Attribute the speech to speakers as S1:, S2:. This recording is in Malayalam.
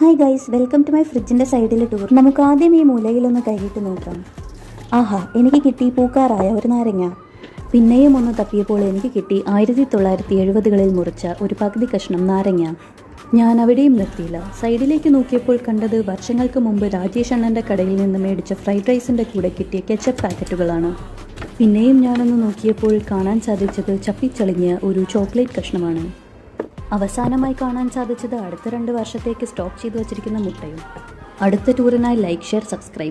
S1: hi guys welcome to my ഫ്രിഡ്ജിന്റെ സൈഡിലെ ടൂർ നമുക്ക് ആദ്യം ഈ മൂലയിലൊന്ന് കൈയിട്ട് നോക്കാം ആഹാ എനിക്ക് കിട്ടി പൂക്കാറായ ഒരു നാരങ്ങ പിന്നെയും ഒന്ന് തപ്പിയപ്പോൾ എനിക്ക് കിട്ടി ആയിരത്തി തൊള്ളായിരത്തി എഴുപതുകളിൽ മുറിച്ച ഒരു പകുതി കഷ്ണം നാരങ്ങ ഞാൻ അവിടെയും നിർത്തിയില്ല സൈഡിലേക്ക് നോക്കിയപ്പോൾ കണ്ടത് വർഷങ്ങൾക്ക് മുമ്പ് രാജേഷ് അണ്ണൻ്റെ കടയിൽ നിന്ന് മേടിച്ച ഫ്രൈഡ് റൈസിൻ്റെ കൂടെ കിട്ടിയ കെച്ചപ്പ് പാക്കറ്റുകളാണ് പിന്നെയും ഞാനൊന്ന് നോക്കിയപ്പോൾ കാണാൻ സാധിച്ചത് ചപ്പിച്ചളിഞ്ഞ ഒരു ചോക്ലേറ്റ് കഷ്ണമാണ് അവസാനമായി കാണാൻ സാധിച്ചത് അടുത്ത രണ്ട് വർഷത്തേക്ക് സ്റ്റോക്ക് ചെയ്തു വച്ചിരിക്കുന്ന മുട്ടയും അടുത്ത ടൂറിനായി ലൈക്ക് ഷെയർ സബ്സ്ക്രൈബ്